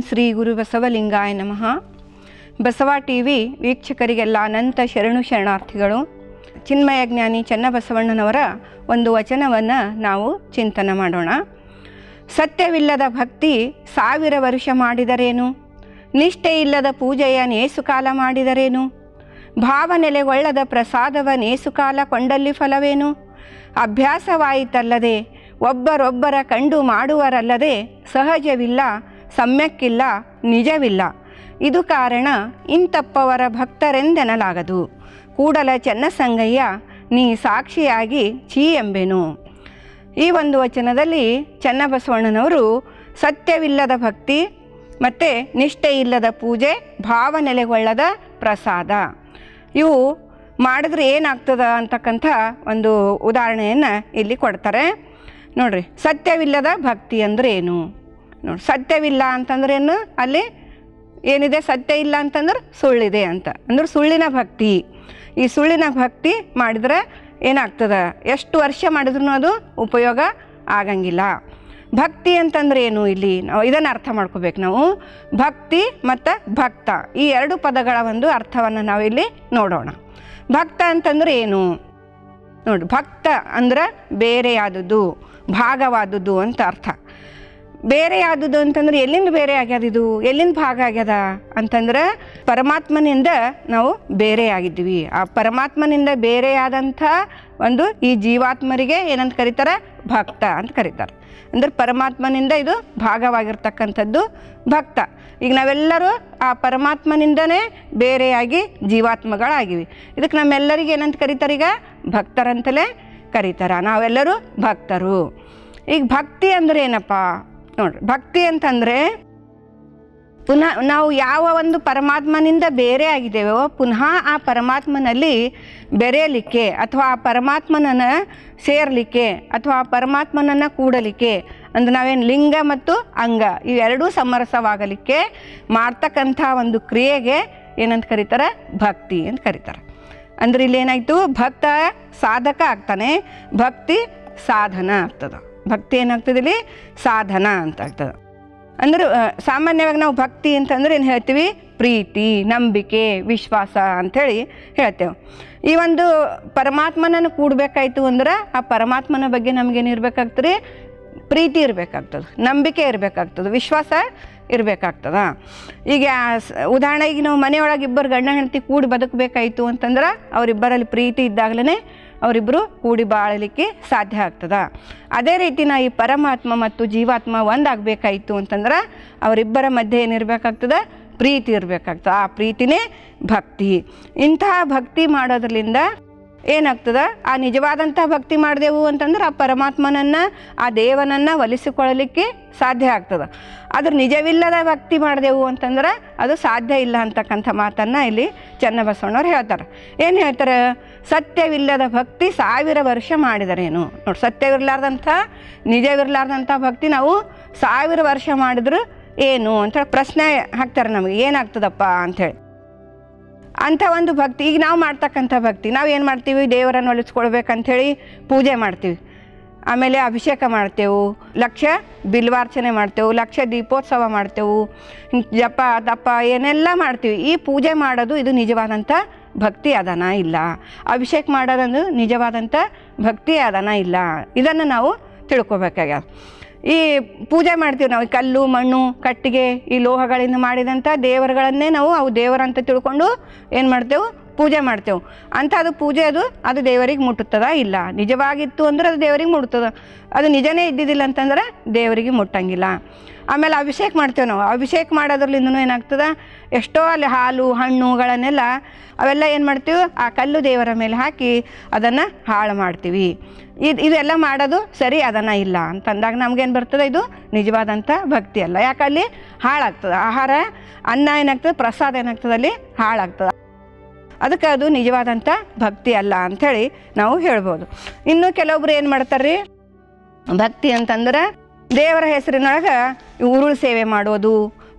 ಶ್ರೀ ಗುರು ಬಸವಲಿಂಗಾಯ ನಮಃ Basava T V ವೀಕ್ಷಕರಿಗೆಲ್ಲ ಅನಂತ ಶರಣು ಶರಣಾರ್ಥಿಗಳು ಚಿನ್ಮಯ ಜ್ಞಾನಿ ಚನ್ನಬಸವಣ್ಣನವರ ಒಂದು ವಚನವನ್ನು ನಾವು ಚಿಂತನೆ ಮಾಡೋಣ ಸತ್ಯವಿಲ್ಲದ ಭಕ್ತಿ ಸಾವಿರ ವರುಷ ಮಾಡಿದರೇನು ನಿಷ್ಠೆ ಇಲ್ಲದ ಪೂಜೆಯ ನೇಸುಕಾಲ ಮಾಡಿದರೇನು ಭಾವನೆಲೆಗೊಳ್ಳದ ಪ್ರಸಾದವ ನೇಸುಕಾಲ ಕೊಂಡಲ್ಲಿ ಫಲವೇನು ಅಭ್ಯಾಸವಾಯಿತಲ್ಲದೆ ಒಬ್ಬರೊಬ್ಬರ ಕಂಡು ಮಾಡುವರಲ್ಲದೆ ಸಹಜವಿಲ್ಲ ಸಮ್ಯಕ್ಕಿಲ್ಲ ನಿಜವಿಲ್ಲ ಇದು ಕಾರಣ ಇಂತಪ್ಪವರ ಭಕ್ತರೆಂದೆನಲಾಗದು ಕೂಡಲ ಚೆನ್ನಸಂಗಯ್ಯ ನೀ ಸಾಕ್ಷಿಯಾಗಿ ಚೀ ಎಂಬೆನು ಈ ಒಂದು ವಚನದಲ್ಲಿ ಚನ್ನಬಸವಣ್ಣನವರು ಸತ್ಯವಿಲ್ಲದ ಭಕ್ತಿ ಮತ್ತು ನಿಷ್ಠೆ ಇಲ್ಲದ ಪೂಜೆ ಭಾವನೆಲೆಗೊಳ್ಳದ ಪ್ರಸಾದ ಇವು ಮಾಡಿದ್ರೆ ಏನಾಗ್ತದ ಅಂತಕ್ಕಂಥ ಒಂದು ಉದಾಹರಣೆಯನ್ನು ಇಲ್ಲಿ ಕೊಡ್ತಾರೆ ನೋಡ್ರಿ ಸತ್ಯವಿಲ್ಲದ ಭಕ್ತಿ ಅಂದ್ರೆ ಏನು ನೋಡಿ ಸತ್ಯವಿಲ್ಲ ಅಂತಂದ್ರೆ ಏನು ಅಲ್ಲಿ ಏನಿದೆ ಸತ್ಯ ಇಲ್ಲ ಅಂತಂದ್ರೆ ಸುಳ್ಳಿದೆ ಅಂತ ಅಂದ್ರೆ ಸುಳ್ಳಿನ ಭಕ್ತಿ ಈ ಸುಳ್ಳಿನ ಭಕ್ತಿ ಮಾಡಿದ್ರೆ ಏನಾಗ್ತದ ಎಷ್ಟು ವರ್ಷ ಮಾಡಿದ್ರೂ ಅದು ಉಪಯೋಗ ಆಗಂಗಿಲ್ಲ ಭಕ್ತಿ ಅಂತಂದ್ರೆ ಏನು ಇಲ್ಲಿ ನಾವು ಇದನ್ನು ಅರ್ಥ ಮಾಡ್ಕೋಬೇಕು ನಾವು ಭಕ್ತಿ ಮತ್ತು ಭಕ್ತ ಈ ಎರಡು ಪದಗಳ ಒಂದು ಅರ್ಥವನ್ನು ನಾವು ಇಲ್ಲಿ ನೋಡೋಣ ಭಕ್ತ ಅಂತಂದ್ರೆ ಏನು ನೋಡಿ ಭಕ್ತ ಅಂದ್ರೆ ಬೇರೆಯಾದದ್ದು ಭಾಗವಾದದ್ದು ಅಂತ ಅರ್ಥ ಬೇರೆ ಯಾವುದು ಅಂತಂದ್ರೆ ಎಲ್ಲಿಂದ ಬೇರೆ ಆಗ್ಯದ ಇದು ಎಲ್ಲಿಂದ ಭಾಗ ಆಗ್ಯದ ಅಂತಂದ್ರೆ ಪರಮಾತ್ಮನಿಂದ ನಾವು ಬೇರೆ ಆಗಿದ್ವಿ ಆ ಪರಮಾತ್ಮನಿಂದ ಬೇರೆಯಾದಂಥ ಒಂದು ಈ ಜೀವಾತ್ಮರಿಗೆ ಏನಂತ ಕರೀತಾರೆ ಭಕ್ತ ಅಂತ ಕರೀತಾರೆ ಅಂದ್ರೆ ಪರಮಾತ್ಮನಿಂದ ಇದು ಭಾಗವಾಗಿರ್ತಕ್ಕಂಥದ್ದು ಭಕ್ತ ಈಗ ನಾವೆಲ್ಲರೂ ಆ ಪರಮಾತ್ಮನಿಂದನೇ ಬೇರೆಯಾಗಿ ಜೀವಾತ್ಮಗಳಾಗಿವಿ ಇದಕ್ಕೆ ನಮ್ಮೆಲ್ಲರಿಗೆ ಏನಂತ ಕರೀತಾರೆ ಈಗ ಭಕ್ತರಂತಲೇ ಕರೀತಾರೆ ನಾವೆಲ್ಲರೂ ಭಕ್ತರು ಈಗ ಭಕ್ತಿ ಅಂದ್ರೆ ಏನಪ್ಪ ನೋಡ್ರಿ ಭಕ್ತಿ ಅಂತಂದರೆ ಪುನಃ ನಾವು ಯಾವ ಒಂದು ಪರಮಾತ್ಮನಿಂದ ಬೇರೆ ಆಗಿದ್ದೇವೋ ಪುನಃ ಆ ಪರಮಾತ್ಮನಲ್ಲಿ ಬೆರೆಯಲಿಕ್ಕೆ ಅಥವಾ ಆ ಪರಮಾತ್ಮನನ್ನು ಸೇರಲಿಕ್ಕೆ ಅಥವಾ ಆ ಪರಮಾತ್ಮನನ್ನು ಕೂಡಲಿಕ್ಕೆ ಅಂದ್ರೆ ನಾವೇನು ಲಿಂಗ ಮತ್ತು ಅಂಗ ಇವೆರಡೂ ಸಮರಸವಾಗಲಿಕ್ಕೆ ಮಾಡ್ತಕ್ಕಂಥ ಒಂದು ಕ್ರಿಯೆಗೆ ಏನಂತ ಕರೀತಾರೆ ಭಕ್ತಿ ಅಂತ ಕರೀತಾರೆ ಅಂದ್ರೆ ಇಲ್ಲಿ ಏನಾಯಿತು ಭಕ್ತ ಸಾಧಕ ಆಗ್ತಾನೆ ಭಕ್ತಿ ಸಾಧನ ಆಗ್ತದೆ ಭಕ್ತಿ ಏನಾಗ್ತದೆ ಇಲ್ಲಿ ಸಾಧನ ಅಂತ ಆಗ್ತದೆ ಅಂದ್ರೆ ಆ, ಸಾಮಾನ್ಯವಾಗಿ ನಾವು ಭಕ್ತಿ ಅಂತಂದ್ರೆ ಏನು ಹೇಳ್ತೀವಿ ಪ್ರೀತಿ ನಂಬಿಕೆ ವಿಶ್ವಾಸ ಅಂಥೇಳಿ ಹೇಳ್ತೇವೆ ಈ ಒಂದು ಪರಮಾತ್ಮನನ್ನು ಕೂಡಬೇಕಾಯ್ತು ಅಂದ್ರೆ ಆ ಪರಮಾತ್ಮನ ಬಗ್ಗೆ ನಮಗೇನು ಇರಬೇಕಾಗ್ತದೆ ಪ್ರೀತಿ ಇರಬೇಕಾಗ್ತದೆ ನಂಬಿಕೆ ಇರಬೇಕಾಗ್ತದೆ ವಿಶ್ವಾಸ ಇರಬೇಕಾಗ್ತದ ಈಗ ಸ್- ಉದಾಹರಣೆಗೆ ನಾವು ಮನೆಯೊಳಗೆ ಇಬ್ಬರು ಗಂಡ ಹೆಂಡತಿ ಕೂಡಿ ಬದುಕಬೇಕಾಯ್ತು ಅಂತಂದ್ರೆ ಅವರಿಬ್ಬರಲ್ಲಿ ಪ್ರೀತಿ ಇದ್ದಾಗಲೇ ಅವರಿಬ್ಬರು ಕೂಡಿ ಬಾಳಲಿಕ್ಕೆ ಸಾಧ್ಯ ಆಗ್ತದ ಅದೇ ರೀತಿ ನಾ ಈ ಪರಮಾತ್ಮ ಮತ್ತು ಜೀವಾತ್ಮ ಒಂದಾಗಬೇಕಾಯ್ತು ಅಂತಂದ್ರೆ ಅವರಿಬ್ಬರ ಮಧ್ಯೆ ಏನಿರಬೇಕಾಗ್ತದೆ ಪ್ರೀತಿ ಇರಬೇಕಾಗ್ತದೆ ಆ ಪ್ರೀತಿನೇ ಭಕ್ತಿ ಇಂತಹ ಭಕ್ತಿ ಮಾಡೋದ್ರಲ್ಲಿಂದ ಏನಾಗ್ತದ ಆ ನಿಜವಾದಂಥ ಭಕ್ತಿ ಮಾಡಿದೆವು ಅಂತಂದ್ರೆ ಆ ಪರಮಾತ್ಮನನ್ನು ಆ ದೇವನನ್ನು ಒಲಿಸಿಕೊಳ್ಳಲಿಕ್ಕೆ ಸಾಧ್ಯ ಆಗ್ತದೆ ಅದ್ರ ನಿಜವಿಲ್ಲದ ಭಕ್ತಿ ಮಾಡಿದೆವು ಅಂತಂದ್ರೆ ಅದು ಸಾಧ್ಯ ಇಲ್ಲ ಅಂತಕ್ಕಂಥ ಮಾತನ್ನು ಇಲ್ಲಿ ಚನ್ನಬಸವಣ್ಣವ್ರು ಹೇಳ್ತಾರೆ ಏನು ಹೇಳ್ತಾರೆ ಸತ್ಯವಿಲ್ಲದ ಭಕ್ತಿ ಸಾವಿರ ವರ್ಷ ಮಾಡಿದರೇನು ನೋಡಿ ಸತ್ಯವಿರಲಾರ್ದಂಥ ನಿಜವಿರಲಾರ್ದಂಥ ಭಕ್ತಿ ನಾವು ಸಾವಿರ ವರ್ಷ ಮಾಡಿದ್ರು ಏನು ಅಂತ ಪ್ರಶ್ನೆ ಹಾಕ್ತಾರೆ ನಮಗೆ ಏನಾಗ್ತದಪ್ಪ ಅಂಥೇಳಿ ಅಂಥ ಒಂದು ಭಕ್ತಿ ಈಗ ನಾವು ಮಾಡ್ತಕ್ಕಂಥ ಭಕ್ತಿ ನಾವು ಏನು ಮಾಡ್ತೀವಿ ದೇವರನ್ನು ಒಲಿಸ್ಕೊಳ್ಬೇಕಂಥೇಳಿ ಪೂಜೆ ಮಾಡ್ತೀವಿ ಆಮೇಲೆ ಅಭಿಷೇಕ ಮಾಡ್ತೇವೆ ಲಕ್ಷ ಬಿಲ್ವಾರ್ಚನೆ ಮಾಡ್ತೇವೆ ಲಕ್ಷ ದೀಪೋತ್ಸವ ಮಾಡ್ತೇವೆ ಜಪ ತಪ ಏನೆಲ್ಲ ಮಾಡ್ತೀವಿ ಈ ಪೂಜೆ ಮಾಡೋದು ಇದು ನಿಜವಾದಂಥ ಭಕ್ತಿ ಅದನ ಇಲ್ಲ ಅಭಿಷೇಕ ಮಾಡೋದಂದು ನಿಜವಾದಂಥ ಭಕ್ತಿ ಅದನ ಇಲ್ಲ ಇದನ್ನು ನಾವು ತಿಳ್ಕೊಬೇಕಾಗ್ಯದ ಈ ಪೂಜೆ ಮಾಡ್ತೀವಿ ನಾವು ಈ ಕಲ್ಲು ಮಣ್ಣು ಕಟ್ಟಿಗೆ ಈ ಲೋಹಗಳಿಂದ ಮಾಡಿದಂಥ ದೇವರುಗಳನ್ನೇ ನಾವು ಅವು ದೇವರಂತ ತಿಳ್ಕೊಂಡು ಏನು ಮಾಡ್ತೇವೆ ಪೂಜೆ ಮಾಡ್ತೇವೆ ಅಂಥ ಅದು ಪೂಜೆ ಅದು ಅದು ದೇವರಿಗೆ ಮುಟ್ಟುತ್ತದ ಇಲ್ಲ ನಿಜವಾಗಿತ್ತು ಅಂದ್ರೆ ಅದು ದೇವರಿಗೆ ಮುಟ್ತದ ಅದು ನಿಜನೇ ಇದ್ದಿದ್ದಿಲ್ಲ ಅಂತಂದ್ರೆ ದೇವರಿಗೆ ಮುಟ್ಟಂಗಿಲ್ಲ ಆಮೇಲೆ ಅಭಿಷೇಕ ಮಾಡ್ತೇವೆ ನಾವು ಅಭಿಷೇಕ ಮಾಡೋದ್ರಲ್ಲಿಂದನೂ ಏನಾಗ್ತದೆ ಎಷ್ಟೋ ಅಲ್ಲಿ ಹಾಲು ಹಣ್ಣುಗಳನ್ನೆಲ್ಲ ಅವೆಲ್ಲ ಏನು ಮಾಡ್ತೀವಿ ಆ ಕಲ್ಲು ದೇವರ ಮೇಲೆ ಹಾಕಿ ಅದನ್ನು ಹಾಳು ಮಾಡ್ತೀವಿ ಇದು ಇದೆಲ್ಲ ಮಾಡೋದು ಸರಿ ಅದನ್ನು ಇಲ್ಲ ಅಂತಂದಾಗ ನಮ್ಗೇನು ಬರ್ತದೆ ಇದು ನಿಜವಾದಂಥ ಭಕ್ತಿ ಅಲ್ಲ ಯಾಕಲ್ಲಿ ಹಾಳಾಗ್ತದೆ ಆಹಾರ ಅನ್ನ ಏನಾಗ್ತದೆ ಪ್ರಸಾದ ಏನಾಗ್ತದೆ ಅಲ್ಲಿ ಹಾಳಾಗ್ತದೆ ಅದಕ್ಕೆ ಅದು ನಿಜವಾದಂಥ ಭಕ್ತಿ ಅಲ್ಲ ಅಂಥೇಳಿ ನಾವು ಹೇಳ್ಬೋದು ಇನ್ನು ಕೆಲವೊಬ್ರು ಏನು ಮಾಡ್ತಾರೆ ರೀ ಭಕ್ತಿ ಅಂತಂದ್ರೆ ದೇವರ ಹೆಸರಿನೊಳಗೆ ಉರುಳು ಸೇವೆ ಮಾಡೋದು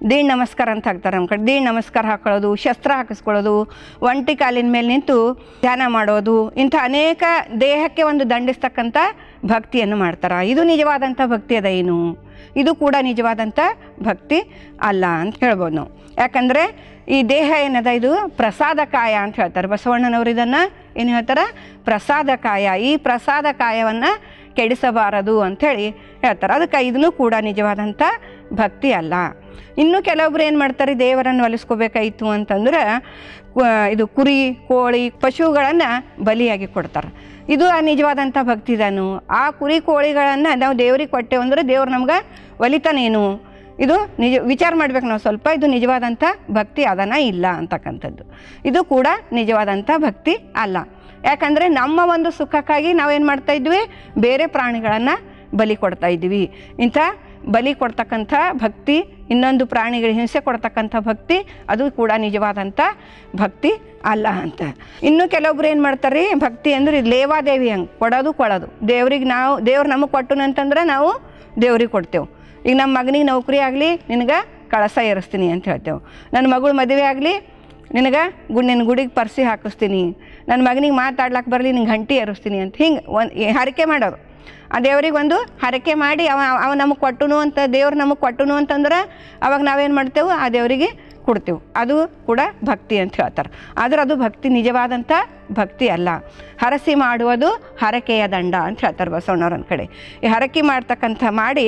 ದೀಡ್ ನಮಸ್ಕಾರ ಅಂತ ಹಾಕ್ತಾರೆ ನಮ್ಮ ಕಡೆ ದೀಡ್ ನಮಸ್ಕಾರ ಹಾಕೊಳ್ಳೋದು ಶಸ್ತ್ರ ಹಾಕಿಸ್ಕೊಳ್ಳೋದು ಒಂಟಿ ಕಾಲಿನ ಮೇಲೆ ನಿಂತು ಧ್ಯಾನ ಮಾಡೋದು ಇಂಥ ಅನೇಕ ದೇಹಕ್ಕೆ ಒಂದು ದಂಡಿಸ್ತಕ್ಕಂಥ ಭಕ್ತಿಯನ್ನು ಮಾಡ್ತಾರೆ ಇದು ನಿಜವಾದಂಥ ಭಕ್ತಿ ಅದ ಏನು ಇದು ಕೂಡ ನಿಜವಾದಂಥ ಭಕ್ತಿ ಅಲ್ಲ ಅಂತ ಹೇಳ್ಬೋದು ನಾವು ಯಾಕಂದರೆ ಈ ದೇಹ ಏನದ ಇದು ಪ್ರಸಾದ ಕಾಯ ಅಂತ ಹೇಳ್ತಾರೆ ಬಸವಣ್ಣನವರು ಇದನ್ನು ಏನು ಹೇಳ್ತಾರೆ ಪ್ರಸಾದ ಕಾಯ ಈ ಪ್ರಸಾದ ಕಾಯವನ್ನು ಕೆಡಿಸಬಾರದು ಅಂಥೇಳಿ ಹೇಳ್ತಾರೆ ಅದಕ್ಕೆ ಇದನ್ನು ಕೂಡ ನಿಜವಾದಂಥ ಭಕ್ತಿ ಅಲ್ಲ ಇನ್ನು ಕೆಲವೊಬ್ರು ಏನು ಮಾಡ್ತಾರೆ ದೇವರನ್ನು ಒಲಿಸ್ಕೋಬೇಕಾಯಿತು ಅಂತಂದ್ರೆ ಕು- ಇದು ಕುರಿ ಕೋಳಿ ಪಶುಗಳನ್ನು ಬಲಿಯಾಗಿ ಕೊಡ್ತಾರೆ ಇದು ಆ ನಿಜವಾದಂಥ ಭಕ್ತಿದಾನು ಆ ಕುರಿ ಕೋಳಿಗಳನ್ನು ನಾವು ದೇವ್ರಿಗೆ ಕೊಟ್ಟೆವು ಅಂದ್ರೆ ದೇವ್ರು ನಮ್ಗೆ ಒಲಿತಾನೇನು ಇದು ನಿಜ ವಿಚಾರ ಮಾಡ್ಬೇಕು ನಾವು ಸ್ವಲ್ಪ ಇದು ನಿಜವಾದಂಥ ಭಕ್ತಿ ಅದನ ಇಲ್ಲ ಅಂತಕ್ಕಂಥದ್ದು ಇದು ಕೂಡ ನಿಜವಾದಂಥ ಭಕ್ತಿ ಅಲ್ಲ ಯಾಕಂದರೆ ನಮ್ಮ ಒಂದು ಸುಖಕ್ಕಾಗಿ ನಾವೇನು ಮಾಡ್ತಾ ಇದ್ವಿ ಬೇರೆ ಪ್ರಾಣಿಗಳನ್ನು ಬಲಿ ಕೊಡ್ತಾ ಇದ್ವಿ ಇಂಥ ಬಲಿ ಕೊಡ್ತಕ್ಕಂಥ ಭಕ್ತಿ ಇನ್ನೊಂದು ಪ್ರಾಣಿಗಳಿಗೆ ಹಿಂಸೆ ಕೊಡ್ತಕ್ಕಂಥ ಭಕ್ತಿ ಅದು ಕೂಡ ನಿಜವಾದಂಥ ಭಕ್ತಿ ಅಲ್ಲ ಅಂತ ಇನ್ನು ಕೆಲವೊಬ್ರು ಏನು ಮಾಡ್ತಾರೆ ರೀ ಭಕ್ತಿ ಅಂದ್ರೆ ಇದು ಲೇವಾದೇವಿ ಹಂಗೆ ಕೊಡೋದು ಕೊಡೋದು ದೇವ್ರಿಗೆ ನಾವು ದೇವ್ರು ನಮಗೆ ಕೊಟ್ಟನು ಅಂತಂದ್ರೆ ನಾವು ದೇವ್ರಿಗೆ ಕೊಡ್ತೇವೆ ಈಗ ನಮ್ಮ ಮಗನಿಗೆ ನೌಕರಿ ಆಗಲಿ ನಿನಗೆ ಕಳಸ ಏರಿಸ್ತೀನಿ ಅಂತ ಹೇಳ್ತೇವೆ ನನ್ನ ಮಗಳು ಮದುವೆ ಆಗಲಿ ನಿನಗೆ ಗುಡ್ ನಿನ್ನ ಗುಡಿಗೆ ಪರ್ಸಿ ಹಾಕಿಸ್ತೀನಿ ನನ್ನ ಮಗನಿಗೆ ಮಾತಾಡ್ಲಕ್ಕೆ ಬರಲಿ ನಿಂಗೆ ಗಂಟಿ ಏರಿಸ್ತೀನಿ ಅಂತ ಹಿಂಗೆ ಒಂದು ಹರಕೆ ಮಾಡೋದು ಆ ದೇವ್ರಿಗೆ ಒಂದು ಹರಕೆ ಮಾಡಿ ಅವ ಅವ ನಮಗೆ ಕೊಟ್ಟನು ಅಂತ ದೇವ್ರು ನಮಗೆ ಕೊಟ್ಟನು ಅಂತಂದ್ರೆ ಅವಾಗ ನಾವೇನು ಮಾಡ್ತೇವೆ ಆ ದೇವರಿಗೆ ಕೊಡ್ತೇವೆ ಅದು ಕೂಡ ಭಕ್ತಿ ಅಂತ ಹೇಳ್ತಾರೆ ಆದ್ರೆ ಅದು ಭಕ್ತಿ ನಿಜವಾದಂಥ ಭಕ್ತಿ ಅಲ್ಲ ಹರಸಿ ಮಾಡುವುದು ಹರಕೆಯ ದಂಡ ಅಂತ ಹೇಳ್ತಾರೆ ಬಸವಣ್ಣವ್ರ ಒಂದು ಕಡೆ ಈ ಹರಕೆ ಮಾಡ್ತಕ್ಕಂಥ ಮಾಡಿ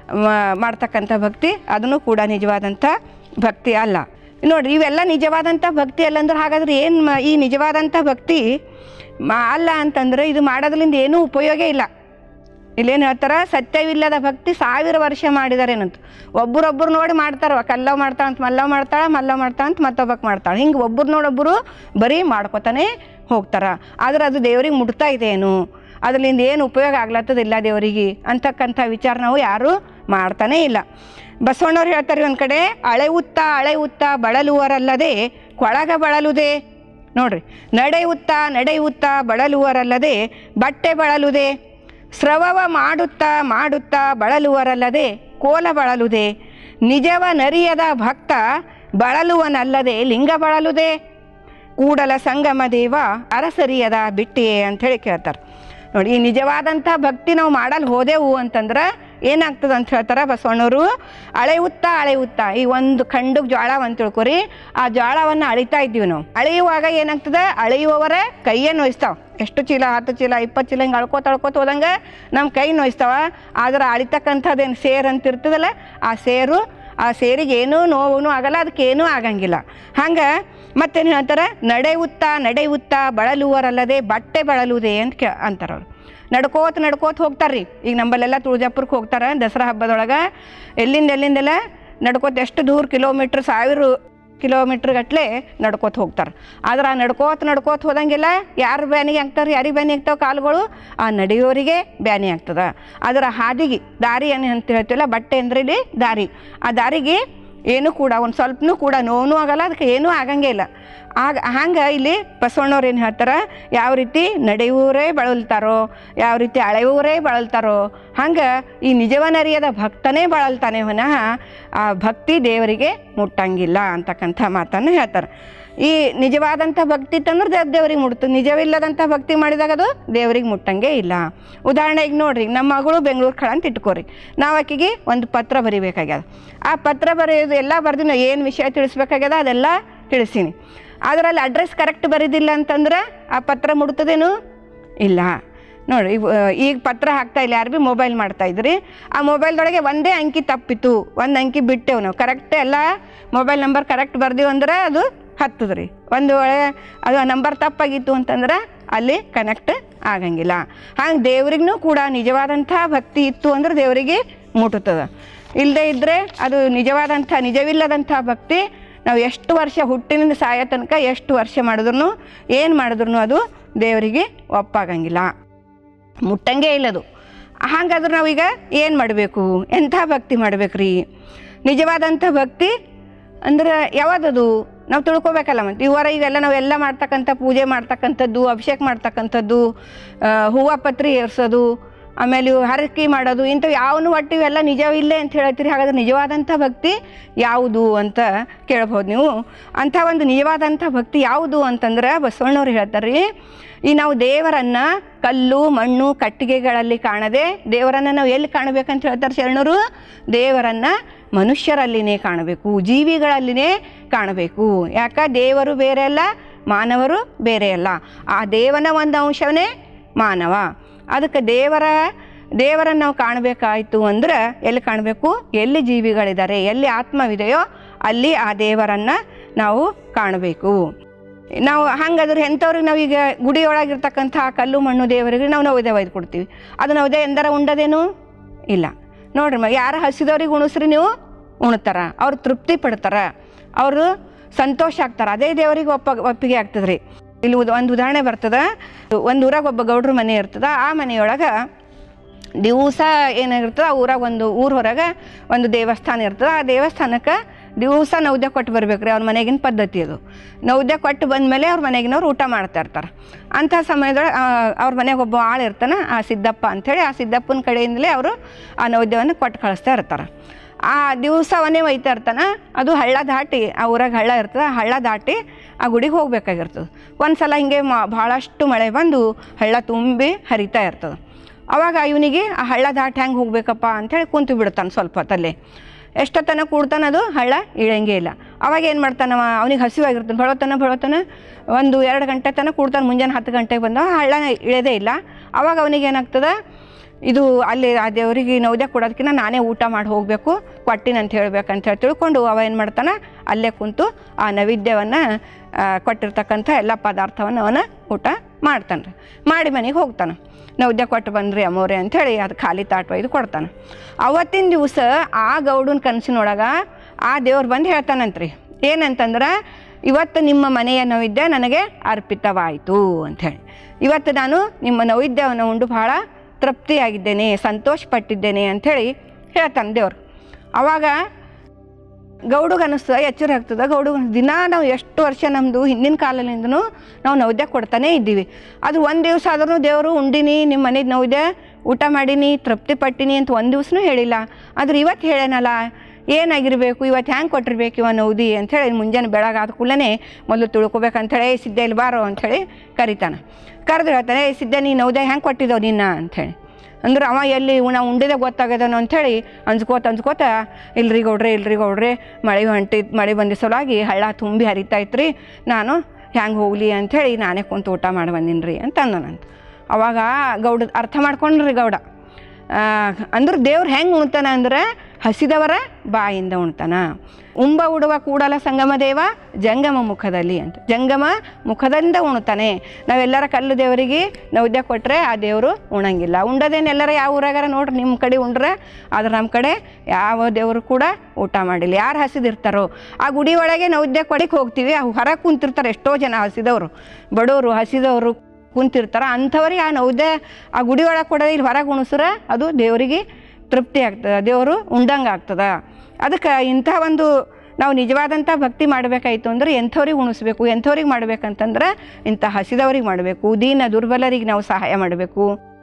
ಮ- ಮಾಡ್ತಕ್ಕಂಥ ಭಕ್ತಿ ಅದನ್ನು ಕೂಡ ನಿಜವಾದಂಥ ಭಕ್ತಿ ಅಲ್ಲ ನೋಡ್ರಿ ಇವೆಲ್ಲ ನಿಜವಾದಂಥ ಭಕ್ತಿ ಅಲ್ಲ ಅಂದ್ರೆ ಹಾಗಾದ್ರೆ ಏನು ಮ ಈ ನಿಜವಾದಂಥ ಭಕ್ತಿ ಮಾ ಅಲ್ಲ ಅಂತಂದ್ರೆ ಇದು ಮಾಡೋದ್ರಿಂದ ಏನೂ ಉಪಯೋಗ ಇಲ್ಲ ಇಲ್ಲೇನು ಹೇಳ್ತಾರೆ ಸತ್ಯವಿಲ್ಲದ ಭಕ್ತಿ ಸಾವಿರ ವರ್ಷ ಮಾಡಿದಾರೇನಂತ ಒಬ್ಬರೊಬ್ಬರು ನೋಡಿ ಮಾಡ್ತಾರವ ಕಲ್ಲವ್ ಮಾಡ್ತಾಳ ಅಂತ ಮಲ್ಲವ್ ಮಾಡ್ತಾಳೆ ಮಲ್ಲವ್ ಮಾಡ್ತಾಳ ಅಂತ ಮತ್ತೊಬ್ಬಕ್ಕೆ ಮಾಡ್ತಾಳೆ ಹಿಂಗೆ ಒಬ್ಬರು ನೋಡೊಬ್ಬರು ಬರೀ ಮಾಡ್ಕೊತಾನೆ ಹೋಗ್ತಾರ ಆದ್ರೆ ಅದು ದೇವ್ರಿಗೆ ಮುಟ್ತಾ ಇದೆಯೇನು ಅದರಿಂದ ಏನು ಉಪಯೋಗ ಆಗ್ಲತ್ತದಿಲ್ಲ ದೇವರಿಗೆ ಅಂತಕ್ಕಂಥ ವಿಚಾರ ನಾವು ಯಾರೂ ಮಾಡ್ತಾನೇ ಇಲ್ಲ ಬಸವಣ್ಣವ್ರು ಹೇಳ್ತಾರೆ ಒಂದು ಕಡೆ ಅಳೆಯುತ್ತಾ ಅಳೆಯುತ್ತ ಬಳಲುವರಲ್ಲದೆ ಕೊಳಗ ಬಳಲುದೆ ನೋಡ್ರಿ ನಡೆಯುತ್ತಾ ನಡೆಯುತ್ತಾ ಬಳಲುವರಲ್ಲದೆ ಬಟ್ಟೆ ಬಳಲುದೆ ಸ್ರವವ ಮಾಡುತ್ತಾ ಮಾಡುತ್ತಾ ಬಳಲುವರಲ್ಲದೆ ಕೋಲ ಬಳಲುದೆ ನಿಜವ ನರಿಯದ ಭಕ್ತ ಬಳಲುವನಲ್ಲದೆ ಲಿಂಗ ಬಳಲುದೆ ಕೂಡಲ ಸಂಗಮ ದೇವ ಅರಸರಿಯದ ಬಿಟ್ಟಿಯೇ ಅಂಥೇಳಿ ಕೇಳ್ತಾರೆ ನೋಡಿ ಈ ನಿಜವಾದಂಥ ಭಕ್ತಿ ನಾವು ಮಾಡಲು ಹೋದೆವು ಅಂತಂದ್ರೆ ಏನಾಗ್ತದೆ ಅಂತ ಹೇಳ್ತಾರೆ ಬಸವಣ್ಣವರು ಅಳೆಯುತ್ತಾ ಅಳೆಯುತ್ತಾ ಈ ಒಂದು ಖಂಡಕ್ಕೆ ಜ್ವಾಳ ಅಂತ ತಿಳ್ಕೊರಿ ಆ ಜ್ವಾಳವನ್ನು ಅಳಿತಾ ಇದ್ದೀವಿ ನಾವು ಅಳೆಯುವಾಗ ಏನಾಗ್ತದೆ ಅಳೆಯುವವರ ಕೈಯೇ ನೋಯಿಸ್ತಾವ ಎಷ್ಟು ಚೀಲ ಹತ್ತು ಚೀಲ ಇಪ್ಪತ್ತು ಚೀಲ ಹಿಂಗೆ ಅಳ್ಕೋತ ಅಳ್ಕೋತ ಹೋದಂಗೆ ನಮ್ಮ ಕೈ ನೋಯಿಸ್ತಾವ ಆದ್ರೆ ಅಳಿತಕ್ಕಂಥದ್ದೇನು ಸೇರು ಅಂತ ಇರ್ತದಲ್ಲ ಆ ಸೇರು ಆ ಸೇರಿಗೆ ಏನೂ ನೋವು ಆಗಲ್ಲ ಅದಕ್ಕೆ ಏನೂ ಆಗಂಗಿಲ್ಲ ಹಂಗೆ ಮತ್ತೇನು ಹೇಳ್ತಾರೆ ನಡೆಯುತ್ತಾ ನಡೆಯುತ್ತಾ ಬಳಲುವರಲ್ಲದೆ ಬಟ್ಟೆ ಬಳಲುವುದೇ ಅಂತ ಕೇ ಅಂತಾರೆ ಅವ್ರು ನಡ್ಕೋತ ನಡ್ಕೋತ ಹೋಗ್ತಾರೆ ರೀ ಈಗ ನಮ್ಮಲ್ಲೆಲ್ಲ ತುಳಜಾಪುರಕ್ಕೆ ಹೋಗ್ತಾರೆ ದಸರಾ ಹಬ್ಬದೊಳಗೆ ಎಲ್ಲಿಂದ ಎಲ್ಲಿಂದೆಲ್ಲ ನಡ್ಕೋತ ಎಷ್ಟು ದೂರ ಕಿಲೋಮೀಟ್ರ್ ಸಾವಿರ ಕಿಲೋಮೀಟ್ರ್ ಗಟ್ಟಲೆ ನಡ್ಕೋತ ಹೋಗ್ತಾರೆ ಆದ್ರೆ ಆ ನಡ್ಕೋತ ನಡ್ಕೋತ ಹೋದಂಗೆಲ್ಲ ಯಾರು ಬ್ಯಾನಿಗೆ ಆಗ್ತಾರೆ ಯಾರಿಗೆ ಬ್ಯಾನಿ ಆಗ್ತಾವೆ ಕಾಲುಗಳು ಆ ನಡೆಯೋರಿಗೆ ಬ್ಯಾನಿ ಆಗ್ತದೆ ಅದರ ಹಾದಿಗೆ ದಾರಿ ಏನು ಅಂತ ಹೇಳ್ತೀವಲ್ಲ ಬಟ್ಟೆ ಅಂದ್ರೆ ಇಲ್ಲಿ ದಾರಿ ಆ ದಾರಿಗೆ ಏನೂ ಕೂಡ ಒಂದು ಸ್ವಲ್ಪನೂ ಕೂಡ ನೋವು ಆಗಲ್ಲ ಅದಕ್ಕೆ ಏನೂ ಆಗಂಗೇ ಇಲ್ಲ ಆಗ ಹಂಗೆ ಇಲ್ಲಿ ಬಸವಣ್ಣವ್ರು ಏನು ಹೇಳ್ತಾರೆ ಯಾವ ರೀತಿ ನಡೆಯುವವರೇ ಬಳಲ್ತಾರೋ ಯಾವ ರೀತಿ ಅಳೆಯುವವರೇ ಬಳಲ್ತಾರೋ ಹಂಗೆ ಈ ನಿಜವನರಿಯದ ಭಕ್ತನೇ ಬಳಲ್ತಾನೆ ವಿನಃ ಆ ಭಕ್ತಿ ದೇವರಿಗೆ ಮುಟ್ಟಂಗಿಲ್ಲ ಅಂತಕ್ಕಂಥ ಮಾತನ್ನು ಹೇಳ್ತಾರೆ ಈ ನಿಜವಾದಂಥ ಭಕ್ತಿ ತಂದ್ರೆ ದೇವ್ ದೇವ್ರಿಗೆ ಮುಟ್ತು ನಿಜವಿಲ್ಲದಂಥ ಭಕ್ತಿ ಮಾಡಿದಾಗ ಅದು ದೇವ್ರಿಗೆ ಮುಟ್ಟಂಗೆ ಇಲ್ಲ ಉದಾಹರಣೆಗೆ ನೋಡ್ರಿ ನಮ್ಮ ಮಗಳು ಬೆಂಗಳೂರು ಕಳ ಅಂತ ಇಟ್ಕೋರಿ ನಾವು ಆಕೆಗೆ ಒಂದು ಪತ್ರ ಬರಿಬೇಕಾಗ್ಯದ ಆ ಪತ್ರ ಬರೆಯೋದು ಎಲ್ಲ ಬರ್ದು ನಾವು ಏನು ವಿಷಯ ತಿಳಿಸ್ಬೇಕಾಗ್ಯದ ಅದೆಲ್ಲ ತಿಳಿಸೀನಿ ಅದರಲ್ಲಿ ಅಡ್ರೆಸ್ ಕರೆಕ್ಟ್ ಬರೀದಿಲ್ಲ ಅಂತಂದ್ರೆ ಆ ಪತ್ರ ಮುಡ್ತದೇನು ಇಲ್ಲ ನೋಡಿ ಇವ್- ಈಗ ಪತ್ರ ಹಾಕ್ತಾ ಇಲ್ಲ ಯಾರು ಭೀ ಮೊಬೈಲ್ ಮಾಡ್ತಾ ಇದ್ರಿ ಆ ಮೊಬೈಲ್ದೊಳಗೆ ಒಂದೇ ಅಂಕಿ ತಪ್ಪಿತ್ತು ಒಂದು ಅಂಕಿ ಬಿಟ್ಟೆವು ನಾವು ಕರೆಕ್ಟ್ ಎಲ್ಲ ಮೊಬೈಲ್ ನಂಬರ್ ಕರೆಕ್ಟ್ ಬರ್ದೀವಿ ಅಂದ್ರೆ ಅದು ಹತ್ತದ ರೀ ಒಂದು ವೇಳೆ ಅದು ನಂಬರ್ ತಪ್ಪಾಗಿತ್ತು ಅಂತಂದ್ರೆ ಅಲ್ಲಿ ಕನೆಕ್ಟ್ ಆಗಂಗಿಲ್ಲ ಹಂಗೆ ದೇವ್ರಿಗೂ ಕೂಡ ನಿಜವಾದಂಥ ಭಕ್ತಿ ಇತ್ತು ಅಂದ್ರೆ ದೇವರಿಗೆ ಮುಟ್ಟುತ್ತದೆ ಇಲ್ಲದೆ ಇದ್ದರೆ ಅದು ನಿಜವಾದಂಥ ನಿಜವಿಲ್ಲದಂಥ ಭಕ್ತಿ ನಾವು ಎಷ್ಟು ವರ್ಷ ಹುಟ್ಟಿನಿಂದ ಸಾಯೋ ತನಕ ಎಷ್ಟು ವರ್ಷ ಮಾಡಿದ್ರು ಏನು ಮಾಡಿದ್ರು ಅದು ದೇವರಿಗೆ ಒಪ್ಪಾಗಂಗಿಲ್ಲ ಮುಟ್ಟಂಗೆ ಇಲ್ಲದು ಹಾಗಾದ್ರೆ ನಾವೀಗ ಏನು ಮಾಡಬೇಕು ಎಂಥ ಭಕ್ತಿ ಮಾಡ್ಬೇಕ್ರಿ ನಿಜವಾದಂಥ ಭಕ್ತಿ ಅಂದ್ರೆ ಯಾವ್ದದು ನಾವು ತಿಳ್ಕೊಬೇಕಲ್ಲ ಮತ್ತು ಇವರ ಇವೆಲ್ಲ ನಾವೆಲ್ಲ ಮಾಡ್ತಕ್ಕಂಥ ಪೂಜೆ ಮಾಡ್ತಕ್ಕಂಥದ್ದು ಅಭಿಷೇಕ ಮಾಡ್ತಕ್ಕಂಥದ್ದು ಆ, ಹೂವು ಪತ್ರಿ ಏರ್ಸೋದು ಆಮೇಲೆ ಇವು ಹರಕೆ ಮಾಡೋದು ಇಂಥವು ಯಾವನು ಒಟ್ಟು ಇವೆಲ್ಲ ನಿಜವಿಲ್ಲೇ ಅಂತ ಹೇಳ್ತೀರಿ ಹಾಗಾದ್ರೆ ನಿಜವಾದಂಥ ಭಕ್ತಿ ಯಾವುದು ಅಂತ ಕೇಳ್ಬೋದು ನೀವು ಅಂಥ ಒಂದು ನಿಜವಾದಂಥ ಭಕ್ತಿ ಯಾವುದು ಅಂತಂದ್ರೆ ಬಸವಣ್ಣವ್ರು ಹೇಳ್ತಾರೆ ರೀ ಈ ನಾವು ದೇವರನ್ನು ಕಲ್ಲು ಮಣ್ಣು ಕಟ್ಟಿಗೆಗಳಲ್ಲಿ ಕಾಣದೆ ದೇವರನ್ನು ನಾವು ಎಲ್ಲಿ ಕಾಣಬೇಕಂತ ಹೇಳ್ತಾರೆ ಶರಣರು ದೇವರನ್ನು ಮನುಷ್ಯರಲ್ಲಿನೇ ಕಾಣಬೇಕು ಜೀವಿಗಳಲ್ಲಿನೇ ಕಾಣಬೇಕು ಯಾಕೆ ದೇವರು ಬೇರೆ ಅಲ್ಲ ಮಾನವರು ಬೇರೆ ಅಲ್ಲ ಆ ದೇವನ ಒಂದು ಅಂಶವೇ ಮಾನವ ಅದಕ್ಕೆ ದೇವರ ದೇವರನ್ನು ನಾವು ಕಾಣಬೇಕಾಯಿತು ಅಂದ್ರೆ ಎಲ್ಲಿ ಕಾಣಬೇಕು ಎಲ್ಲಿ ಜೀವಿಗಳಿದ್ದಾರೆ ಎಲ್ಲಿ ಆತ್ಮವಿದೆಯೋ ಅಲ್ಲಿ ಆ ದೇವರನ್ನು ನಾವು ಕಾಣಬೇಕು ನಾವು ಹಂಗಾದ್ರೆ ಎಂಥವ್ರಿಗೆ ನಾವೀಗ ಗುಡಿಯೊಳಗಿರ್ತಕ್ಕಂಥ ಆ ಕಲ್ಲು ಮಣ್ಣು ದೇವರಿಗೆ ನಾವು ನವದೆ ಒಯ್ದು ಕೊಡ್ತೀವಿ ಅದು ನವದೆ ಎಂದರ ಉಂಡದೇನು ಇಲ್ಲ ನೋಡ್ರಿ ಮ ಯಾರು ಹಸಿದವ್ರಿಗೆ ಉಣಿಸ್ರಿ ನೀವು ಉಣ್ತಾರ ಅವ್ರು ತೃಪ್ತಿ ಪಡ್ತಾರ ಅವರು ಸಂತೋಷ ಆಗ್ತಾರೆ ಅದೇ ದೇವರಿಗೆ ಒಪ್ಪ ಒಪ್ಪಿಗೆ ಆಗ್ತದೆ ರೀ ಇಲ್ಲಿ ಉದ ಒಂದು ಉದಾಹರಣೆ ಬರ್ತದೆ ಒಂದು ಊರಾಗ ಒಬ್ಬ ಗೌಡ್ರ ಮನೆ ಇರ್ತದೆ ಆ ಮನೆಯೊಳಗೆ ದಿವಸ ಏನಾಗಿರ್ತದೆ ಆ ಊರಾಗ ಒಂದು ಊರ ಹೊರಗೆ ಒಂದು ದೇವಸ್ಥಾನ ಇರ್ತದೆ ಆ ದೇವಸ್ಥಾನಕ್ಕೆ ದಿವಸ ನೌದ್ಯ ಕೊಟ್ಟು ಬರ್ಬೇಕು ರೀ ಅವ್ರ ಮನೆಗಿನ ಪದ್ಧತಿ ಅದು ನೌದ್ಯ ಕೊಟ್ಟು ಬಂದಮೇಲೆ ಅವ್ರ ಮನೆಗಿನವ್ರು ಊಟ ಮಾಡ್ತಾ ಇರ್ತಾರೆ ಅಂಥ ಸಮಯದೊಳಗೆ ಅವ್ರ ಮನೆಗೆ ಒಬ್ಬ ಆಳು ಇರ್ತಾನೆ ಆ ಸಿದ್ದಪ್ಪ ಅಂಥೇಳಿ ಆ ಸಿದ್ದಪ್ಪನ ಕಡೆಯಿಂದಲೇ ಅವರು ಆ ನೌದ್ಯವನ್ನು ಕೊಟ್ಟು ಕಳಿಸ್ತಾ ಇರ್ತಾರೆ ಆ ದಿವಸವನ್ನೇ ಒಯ್ತಾ ಇರ್ತಾನೆ ಅದು ಹಳ್ಳ ದಾಟಿ ಆ ಊರಾಗ ಹಳ್ಳ ಇರ್ತದೆ ಆ ಹಳ್ಳ ದಾಟಿ ಆ ಗುಡಿಗೆ ಹೋಗ್ಬೇಕಾಗಿರ್ತದೆ ಒಂದು ಸಲ ಹಿಂಗೆ ಮ ಭಾಳಷ್ಟು ಮಳೆ ಬಂದು ಹಳ್ಳ ತುಂಬಿ ಹರಿತಾ ಇರ್ತದೆ ಅವಾಗ ಇವನಿಗೆ ಆ ಹಳ್ಳ ದಾಟಿ ಹೆಂಗೆ ಹೋಗ್ಬೇಕಪ್ಪ ಅಂಥೇಳಿ ಕುಂತು ಬಿಡ್ತಾನೆ ಸ್ವಲ್ಪ ಹೊತ್ತಲ್ಲಿ ಎಷ್ಟೊತ್ತನ ಕೂಡ್ತಾನೆ ಅದು ಹಳ್ಳ ಇಳಂಗೇ ಇಲ್ಲ ಅವಾಗ ಏನು ಮಾಡ್ತಾನವ ಅವನಿಗೆ ಹಸಿವಾಗಿರ್ತಾನೆ ಬಳೋತನ ಬಳೋತನ ಒಂದು ಎರಡು ಗಂಟೆ ತನಕ ಕೂಡ್ತಾನೆ ಮುಂಜಾನೆ ಹತ್ತು ಗಂಟೆಗೆ ಬಂದ ಹಳ್ಳ ಇಳಿಯೋದೇ ಇಲ್ಲ ಅವಾಗ ಅವನಿಗೆ ಏನಾಗ್ತದೆ ಇದು ಅಲ್ಲಿ ಆ ದೇವರಿಗೆ ನೌದ್ಯ ಕೊಡೋದಕ್ಕಿಂತ ನಾನೇ ಊಟ ಮಾಡಿ ಹೋಗಬೇಕು ಕೊಟ್ಟಿನ ಅಂತ ಹೇಳ್ಬೇಕಂತ ಹೇಳಿ ತಿಳ್ಕೊಂಡು ಅವ ಏನು ಮಾಡ್ತಾನೆ ಅಲ್ಲೇ ಕುಂತು ಆ ನೈವೇದ್ಯವನ್ನು ಕೊಟ್ಟಿರ್ತಕ್ಕಂಥ ಎಲ್ಲ ಪದಾರ್ಥವನ್ನು ಅವನ ಊಟ ಮಾಡ್ತಾನೆ ರೀ ಮಾಡಿ ಮನೆಗೆ ಹೋಗ್ತಾನೆ ನೈವೇದ್ಯ ಕೊಟ್ಟು ಬಂದ್ರಿ ಅಮ್ಮೋರೆ ಅಂಥೇಳಿ ಅದು ಖಾಲಿ ತಾಟ್ ಒಯ್ದು ಕೊಡ್ತಾನೆ ಅವತ್ತಿನ ದಿವಸ ಆ ಗೌಡನ ಕನಸಿನೊಳಗೆ ಆ ದೇವ್ರು ಬಂದು ಹೇಳ್ತಾನಂತ್ರಿ ಏನಂತಂದ್ರೆ ಇವತ್ತು ನಿಮ್ಮ ಮನೆಯ ನೈವೇದ್ಯ ನನಗೆ ಅರ್ಪಿತವಾಯಿತು ಅಂಥೇಳಿ ಇವತ್ತು ನಾನು ನಿಮ್ಮ ನೈವೇದ್ಯವನ್ನು ಉಂಡು ಭಾಳ ತೃಪ್ತಿಯಾಗಿದ್ದೇನೆ ಸಂತೋಷಪಟ್ಟಿದ್ದೇನೆ ಅಂಥೇಳಿ ಹೇಳ್ತಾನೆ ದೇವ್ರು ಅವಾಗ ಗೌಡುಗೆ ಅನ್ನಿಸ್ತದೆ ಎಚ್ಚರ ಆಗ್ತದೆ ಗೌಡುಗ ದಿನ ನಾವು ಎಷ್ಟು ವರ್ಷ ನಮ್ಮದು ಹಿಂದಿನ ಕಾಲದಿಂದನೂ ನಾವು ನೈವೇದ್ಯ ಕೊಡ್ತಾನೇ ಇದ್ದೀವಿ ಅದು ಒಂದು ದಿವಸ ಆದ್ರೂ ದೇವರು ಉಂಡಿನಿ ನಿಮ್ಮ ಮನೆದು ನೈವೇದ್ಯ ಊಟ ಮಾಡೀನಿ ತೃಪ್ತಿ ಪಟ್ಟಿನಿ ಅಂತ ಒಂದು ದಿವಸನೂ ಹೇಳಿಲ್ಲ ಆದ್ರೆ ಇವತ್ತು ಹೇಳೇನಲ್ಲ ಏನಾಗಿರಬೇಕು ಇವತ್ತು ಹ್ಯಾಂಗೆ ಕೊಟ್ಟಿರ್ಬೇಕು ಇವ ನೌದಿ ಅಂಥೇಳಿ ಮುಂಜಾನೆ ಬೆಳಗಾದ ಕೂಡಲೇ ಮೊದಲು ತಿಳ್ಕೊಬೇಕಂಥೇಳಿ ಏ ಸಿದ್ಧ ಇಲ್ಲಿ ಬಾರೋ ಅಂಥೇಳಿ ಕರಿತಾನೆ ಕರೆದು ಹೇಳ್ತಾನೆ ಏ ಸಿದ್ಧ ನೀ ನೌದ್ಯ ಹೆಂಗೆ ಕೊಟ್ಟಿದ್ದವು ನಿನ್ನ ಅಂಥೇಳಿ ಅಂದ್ರೆ ಅವ ಎಲ್ಲಿ ನಾವು ಉಂಡಿದೆ ಗೊತ್ತಾಗ್ಯದನೋ ಅಂಥೇಳಿ ಅಂಜ್ಕೋತ ಅಂಜ್ಕೋತ ಇಲ್ರಿ ಗೌಡ್ರೆ ಇಲ್ರಿ ಗೌಡ್ರೆ ಮಳೆ ಹೊಂಟಿ ಮಳೆ ಬಂದ ಸಲುವಾಗಿ ಹಳ್ಳ ತುಂಬಿ ಹರಿತಾ ಇತ್ರಿ ನಾನು ಹ್ಯಾಂಗೆ ಹೋಗ್ಲಿ ಅಂಥೇಳಿ ನಾನೇ ಕುಂತು ಊಟ ಮಾಡಿ ಬಂದೀನಿ ರೀ ಅಂತ ಅಂದನಂತ ಅವಾಗ ಗೌಡ ಅರ್ಥ ಮಾಡ್ಕೊಂಡ್ರಿ ಗೌಡ ಆ, ಅಂದ್ರೆ ದೇವ್ರು ಹೆಂಗೆ ಉಣ್ತಾನ ಅಂದ್ರೆ ಹಸಿದವರ ಬಾಯಿಂದ ಉಣ್ತಾನ ಉಂಬ ಉಡುವ ಕೂಡಲ ಸಂಗಮ ದೇವ ಜಂಗಮ ಮುಖದಲ್ಲಿ ಅಂತ ಜಂಗಮ ಮುಖದಿಂದ ಉಣ್ತಾನೆ ನಾವೆಲ್ಲರ ಕಲ್ಲು ದೇವರಿಗೆ ನೈವೇದ್ಯ ಕೊಟ್ಟರೆ ಆ ದೇವರು ಉಣಂಗಿಲ್ಲ ಉಂಡದೇನು ಎಲ್ಲರ ಯಾವ ಊರಾಗಾರ ನೋಡ್ರಿ ನಿಮ್ಮ ಕಡೆ ಉಂಡ್ರೆ ಆದ್ರೆ ನಮ್ಮ ಕಡೆ ಯಾವ ದೇವರು ಕೂಡ ಊಟ ಮಾಡಿಲ್ಲ ಯಾರು ಹಸಿದಿರ್ತಾರೋ ಆ ಗುಡಿ ಒಳಗೆ ನೈವೇದ್ಯ ಕೊಡಕ್ಕೆ ಹೋಗ್ತೀವಿ ಆ ಹೊರಗೆ ಕುಂತಿರ್ತಾರೆ ಎಷ್ಟೋ ಜನ ಹಸಿದವರು ಬಡವರು ಹಸಿದವರು ಕುಂತಿರ್ತಾರ ಅಂಥವ್ರಿಗೆ ಆ ನೌದ್ಯ ಆ ಗುಡಿ ಒಳಗೆ ಕೊಡೋದು ಇಲ್ಲಿ ಹೊರಗೆ ಉಣಿಸ್ರೆ ಅದು ದೇವರಿಗೆ ತೃಪ್ತಿ ಆಗ್ತದೆ ದೇವರು ಉಂಡಂಗೆ ಆಗ್ತದೆ ಅದಕ್ಕೆ ಇಂಥ ಒಂದು ನಾವು ನಿಜವಾದಂಥ ಭಕ್ತಿ ಮಾಡಬೇಕಾಯ್ತು ಅಂದ್ರೆ ಎಂಥವ್ರಿಗೆ ಉಣಿಸ್ಬೇಕು ಎಂಥವ್ರಿಗೆ ಮಾಡ್ಬೇಕಂತಂದ್ರೆ ಇಂಥ ಹಸಿದವ್ರಿಗೆ ಮಾಡಬೇಕು ದೀನ ದುರ್ಬಲರಿಗೆ ನಾವು ಸಹಾಯ ಮಾಡಬೇಕು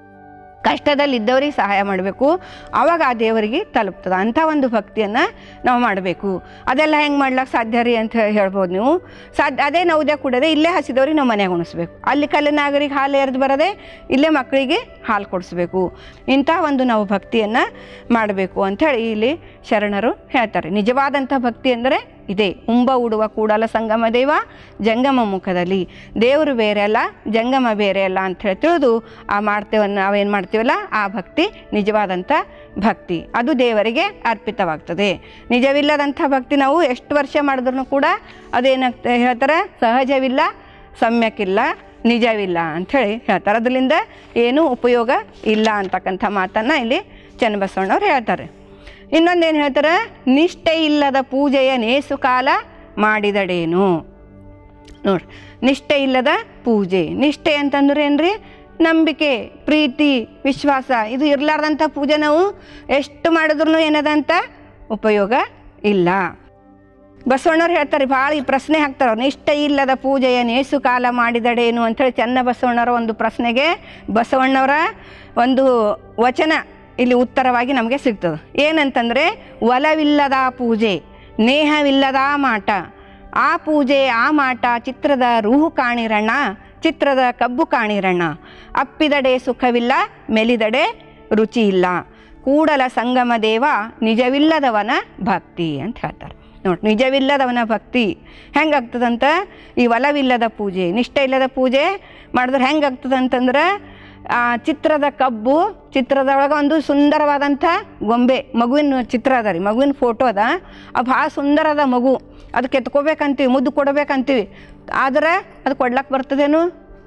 ಕಷ್ಟದಲ್ಲಿದ್ದವ್ರಿಗೆ ಸಹಾಯ ಮಾಡಬೇಕು ಆವಾಗ ಆ ದೇವರಿಗೆ ತಲುಪ್ತದೆ ಅಂಥ ಒಂದು ಭಕ್ತಿಯನ್ನು ನಾವು ಮಾಡಬೇಕು ಅದೆಲ್ಲ ಹೆಂಗೆ ಮಾಡ್ಲಿಕ್ಕೆ ಸಾಧ್ಯ ರೀ ಅಂತ ಹೇ- ಹೇಳ್ಬೋದು ನೀವು ಸಾಧ್ಯ ಅದೇ ನೌದ್ಯ ಕೂಡದೆ ಇಲ್ಲೇ ಹಸಿದವ್ರಿಗೆ ನಾವು ಮನೆಗೆ ಉಣಿಸ್ಬೇಕು ಅಲ್ಲಿ ಕಲ್ಲಿನಾಗರಿಗೆ ಹಾಲು ಎರೆದು ಬರದೆ ಇಲ್ಲೇ ಮಕ್ಕಳಿಗೆ ಹಾಲು ಕೊಡಿಸ್ಬೇಕು ಇಂಥ ಒಂದು ನಾವು ಭಕ್ತಿಯನ್ನು ಮಾಡಬೇಕು ಅಂಥೇಳಿ ಇಲ್ಲಿ ಶರಣರು ಹೇಳ್ತಾರೆ ನಿಜವಾದಂಥ ಭಕ್ತಿ ಅಂದರೆ ಇದೆ ಉಂಬ ಉಡುವ ಕೂಡಲ ಸಂಗಮ ದೇವ ಜಂಗಮ ಮುಖದಲ್ಲಿ ದೇವರು ಬೇರೆ ಅಲ್ಲ ಜಂಗಮ ಬೇರೆ ಅಲ್ಲ ಅಂಥೇಳಿ ತಿಳಿದು ಆ ಮಾಡ್ತೇವೆ ನಾವೇನು ಮಾಡ್ತೀವಲ್ಲ ಆ ಭಕ್ತಿ ನಿಜವಾದಂಥ ಭಕ್ತಿ ಅದು ದೇವರಿಗೆ ಅರ್ಪಿತವಾಗ್ತದೆ ನಿಜವಿಲ್ಲದಂಥ ಭಕ್ತಿ ನಾವು ಎಷ್ಟು ವರ್ಷ ಮಾಡಿದ್ರೂ ಕೂಡ ಅದೇನಾಗ್ತದೆ ಹೇಳ್ತಾರೆ ಸಹಜವಿಲ್ಲ ಸಮ್ಯಕ್ಕಿಲ್ಲ ನಿಜವಿಲ್ಲ ಅಂಥೇಳಿ ಹೇಳ್ತಾರೆ ಅದರಿಂದ ಏನೂ ಉಪಯೋಗ ಇಲ್ಲ ಅಂತಕ್ಕಂಥ ಮಾತನ್ನು ಇಲ್ಲಿ ಚನ್ನಬಸವಣ್ಣವ್ರು ಹೇಳ್ತಾರೆ ಇನ್ನೊಂದೇನು ಹೇಳ್ತಾರೆ ನಿಷ್ಠೆ ಇಲ್ಲದ ಪೂಜೆಯ ನೇಸು ಕಾಲ ಮಾಡಿದಡೇನು ನೋಡ್ರಿ ನಿಷ್ಠೆ ಇಲ್ಲದ ಪೂಜೆ ನಿಷ್ಠೆ ಅಂತಂದ್ರೆ ಏನ್ರಿ ನಂಬಿಕೆ ಪ್ರೀತಿ ವಿಶ್ವಾಸ ಇದು ಇರಲಾರ್ದಂಥ ಪೂಜೆ ನಾವು ಎಷ್ಟು ಮಾಡಿದ್ರು ಏನದಂತ ಉಪಯೋಗ ಇಲ್ಲ ಬಸವಣ್ಣವ್ರು ಹೇಳ್ತಾರೆ ಭಾಳ ಈ ಪ್ರಶ್ನೆ ಹಾಕ್ತಾರೆ ಅವ್ರು ನಿಷ್ಠೆ ಇಲ್ಲದ ಪೂಜೆಯ ನೇಸು ಕಾಲ ಮಾಡಿದಡೇನು ಅಂಥೇಳಿ ಚೆನ್ನ ಬಸವಣ್ಣವರ ಒಂದು ಪ್ರಶ್ನೆಗೆ ಬಸವಣ್ಣವರ ಒಂದು ವಚನ ಇಲ್ಲಿ ಉತ್ತರವಾಗಿ ನಮಗೆ ಸಿಗ್ತದೆ ಏನಂತಂದರೆ ಒಲವಿಲ್ಲದ ಪೂಜೆ ನೇಹವಿಲ್ಲದ ಮಾಟ ಆ ಪೂಜೆ ಆ ಮಾಟ ಚಿತ್ರದ ರೂಹು ಕಾಣಿರಣ್ಣ ಚಿತ್ರದ ಕಬ್ಬು ಕಾಣಿರಣ್ಣ ಅಪ್ಪಿದಡೆ ಸುಖವಿಲ್ಲ ಮೆಲಿದಡೆ ರುಚಿ ಇಲ್ಲ ಕೂಡಲ ಸಂಗಮ ದೇವ ನಿಜವಿಲ್ಲದವನ ಭಕ್ತಿ ಅಂತ ಹೇಳ್ತಾರೆ ನೋಡಿ ನಿಜವಿಲ್ಲದವನ ಭಕ್ತಿ ಹೆಂಗಾಗ್ತದಂತ ಈ ಒಲವಿಲ್ಲದ ಪೂಜೆ ನಿಷ್ಠೆ ಇಲ್ಲದ ಪೂಜೆ ಮಾಡಿದ್ರೆ ಹೆಂಗಾಗ್ತದೆ ಅಂತಂದ್ರೆ ಆ ಚಿತ್ರದ ಕಬ್ಬು ಚಿತ್ರದೊಳಗೆ ಒಂದು ಸುಂದರವಾದಂಥ ಗೊಂಬೆ ಮಗುವಿನ ಚಿತ್ರ ಅದ ರೀ ಮಗುವಿನ ಫೋಟೋ ಅದ ಅದು ಭಾಳ ಸುಂದರ ಅದ ಮಗು ಅದಕ್ಕೆ ಎತ್ಕೋಬೇಕಂತೀವಿ ಮುದ್ದು ಕೊಡಬೇಕಂತೀವಿ ಆದ್ರೆ ಅದು ಕೊಡ್ಲಕ್ಕೆ ಬರ್ತದೇನು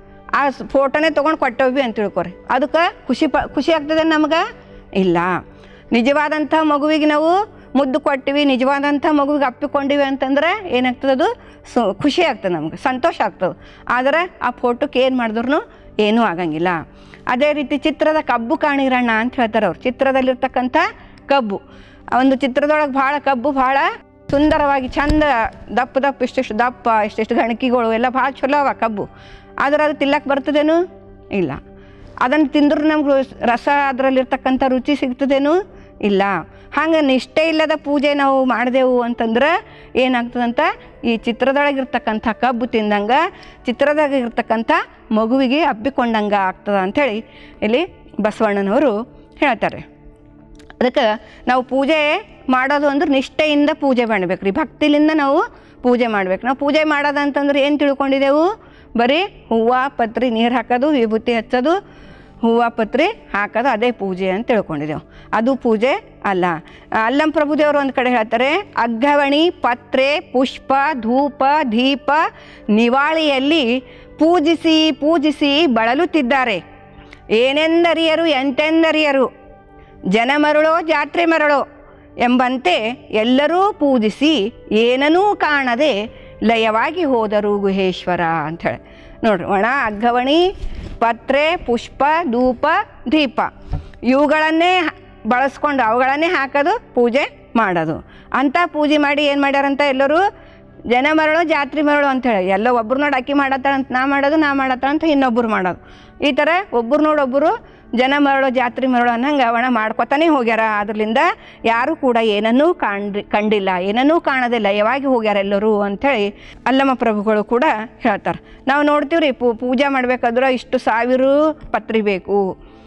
ಆ ಸ್- ಫೋಟೋನೇ ತೊಗೊಂಡು ಕೊಟ್ಟವಿ ಅಂತ ತಿಳ್ಕೊರಿ ಅದಕ್ಕೆ ಖುಷಿ ಪ ಖುಷಿ ಆಗ್ತದೆ ನಮ್ಗೆ ಇಲ್ಲ ನಿಜವಾದಂಥ ಮಗುವಿಗೆ ನಾವು ಮುದ್ದು ಕೊಟ್ಟಿವಿ ನಿಜವಾದಂಥ ಮಗುವಿಗೆ ಅಪ್ಪಿಕೊಂಡಿವಿ ಅಂತಂದ್ರೆ ಏನಾಗ್ತದೆ ಅದು ಸು ಖುಷಿ ಆಗ್ತದೆ ನಮ್ಗೆ ಸಂತೋಷ ಆಗ್ತದೆ ಆದರೆ ಆ ಫೋಟೋಕ್ಕೆ ಏನು ಮಾಡಿದ್ರು ಏನೂ ಆಗಂಗಿಲ್ಲ ಅದೇ ರೀತಿ ಚಿತ್ರದ ಕಬ್ಬು ಕಾಣಿರಣ್ಣ ಅಂತ ಹೇಳ್ತಾರೆ ಅವ್ರು ಚಿತ್ರದಲ್ಲಿರ್ತಕ್ಕಂಥ ಕಬ್ಬು ಆ ಒಂದು ಚಿತ್ರದೊಳಗೆ ಭಾಳ ಕಬ್ಬು ಭಾಳ ಸುಂದರವಾಗಿ ಚಂದ ದಪ್ಪ ದಪ್ಪ ಇಷ್ಟಿಷ್ಟು ದಪ್ಪ ಇಷ್ಟಿಷ್ಟು ಗಣಕಿಗಳು ಎಲ್ಲ ಭಾಳ ಚಲೋ ಅವ ಕಬ್ಬು ಆದ್ರೆ ಅದು ತಿಲ್ಲಕ್ಕೆ ಬರ್ತದೇನು ಇಲ್ಲ ಅದನ್ನು ತಿಂದ್ರೆ ನಮ್ಗೆ ರಸ ಅದರಲ್ಲಿರ್ತಕ್ಕಂಥ ರುಚಿ ಸಿಗ್ತದೇನು ಇಲ್ಲ ಹಂಗೆ ನಿಷ್ಠೆ ಇಲ್ಲದ ಪೂಜೆ ನಾವು ಮಾಡಿದೆವು ಅಂತಂದ್ರೆ ಏನಾಗ್ತದಂತ ಈ ಚಿತ್ರದೊಳಗಿರ್ತಕ್ಕಂಥ ಕಬ್ಬು ತಿಂದಂಗೆ ಚಿತ್ರದಾಗ ಇರ್ತಕ್ಕಂಥ ಮಗುವಿಗೆ ಹಬ್ಬಿಕೊಂಡಂಗೆ ಆಗ್ತದ ಅಂಥೇಳಿ ಇಲ್ಲಿ ಬಸವಣ್ಣನವರು ಹೇಳ್ತಾರೆ ಅದಕ್ಕೆ ನಾವು ಪೂಜೆ ಮಾಡೋದು ಅಂದ್ರೆ ನಿಷ್ಠೆಯಿಂದ ಪೂಜೆ ಮಾಡ್ಬೇಕು ರೀ ಭಕ್ತಿಲಿಂದ ನಾವು ಪೂಜೆ ಮಾಡ್ಬೇಕು ನಾವು ಪೂಜೆ ಮಾಡೋದಂತಂದ್ರೆ ಏನು ತಿಳ್ಕೊಂಡಿದ್ದೆವು ಬರೀ ಹೂವು ಪತ್ರಿ ನೀರು ಹಾಕೋದು ವಿಭೂತಿ ಹಚ್ಚೋದು ಹೂವು ಪತ್ರಿ ಹಾಕೋದು ಅದೇ ಪೂಜೆ ಅಂತ ತಿಳ್ಕೊಂಡಿದ್ದೆವು ಅದು ಪೂಜೆ ಅಲ್ಲ ಅಲ್ಲಂ ಪ್ರಭುದೇವರು ಒಂದು ಕಡೆ ಹೇಳ್ತಾರೆ ಅಗ್ಗವಣಿ ಪತ್ರೆ ಪುಷ್ಪ ಧೂಪ ದೀಪ ನಿವಾಳಿಯಲ್ಲಿ ಪೂಜಿಸಿ ಪೂಜಿಸಿ ಬಳಲುತ್ತಿದ್ದಾರೆ ಏನೆಂದರಿಯರು ಎಂತೆಂದರಿಯರು ಜನ ಮರಳೋ ಜಾತ್ರೆ ಮರಳೋ ಎಂಬಂತೆ ಎಲ್ಲರೂ ಪೂಜಿಸಿ ಏನನೂ ಕಾಣದೆ ಲಯವಾಗಿ ಹೋದರು ಗುಹೇಶ್ವರ ಅಂಥೇಳಿ ನೋಡ್ರಿ ಒಣ ಅಗ್ಗವಣಿ ಪತ್ರೆ ಪುಷ್ಪ ಧೂಪ ದೀಪ ಇವುಗಳನ್ನೇ ಹ- ಬಳಸ್ಕೊಂಡು ಅವುಗಳನ್ನೇ ಹಾಕೋದು ಪೂಜೆ ಮಾಡೋದು ಅಂಥ ಪೂಜೆ ಮಾಡಿ ಏನು ಮಾಡ್ಯಾರಂತ ಎಲ್ಲರೂ ಜನ ಮರಳು ಜಾತ್ರೆ ಮರಳು ಅಂತೇಳಿ ಎಲ್ಲ ಒಬ್ರು ನೋಡಿ ಅಕ್ಕಿ ಮಾಡತ್ತಾಳ ಅಂತ ನಾ ಮಾಡೋದು ನಾ ಮಾಡತ್ತಾಳ ಅಂತ ಇನ್ನೊಬ್ಬರು ಮಾಡೋದು ಈ ಥರ ಒಬ್ಬರು ನೋಡೊಬ್ಬರು ಜನ ಮರಳು ಜಾತ್ರೆ ಮರಳು ಅನ್ನಂಗೆ ಅವಣ ಮಾಡ್ಕೊತಾನೆ ಹೋಗ್ಯಾರ ಅದ್ರಲಿಂದ ಯಾರು ಕೂಡ ಏನನ್ನೂ ಕಾಣ್ ಕಂಡಿಲ್ಲ ಏನನ್ನೂ ಕಾಣದೆ ಲಯವಾಗಿ ಹೋಗ್ಯಾರ ಎಲ್ಲರೂ ಅಂಥೇಳಿ ಅಲ್ಲಮ ಪ್ರಭುಗಳು ಕೂಡ ಹೇಳ್ತಾರೆ ನಾವು ನೋಡ್ತೀವಿ ರೀ ಪೂ ಪೂಜೆ ಮಾಡ್ಬೇಕಾದ್ರೆ ಇಷ್ಟು ಸಾವಿರ ಪತ್ರಿ ಬೇಕು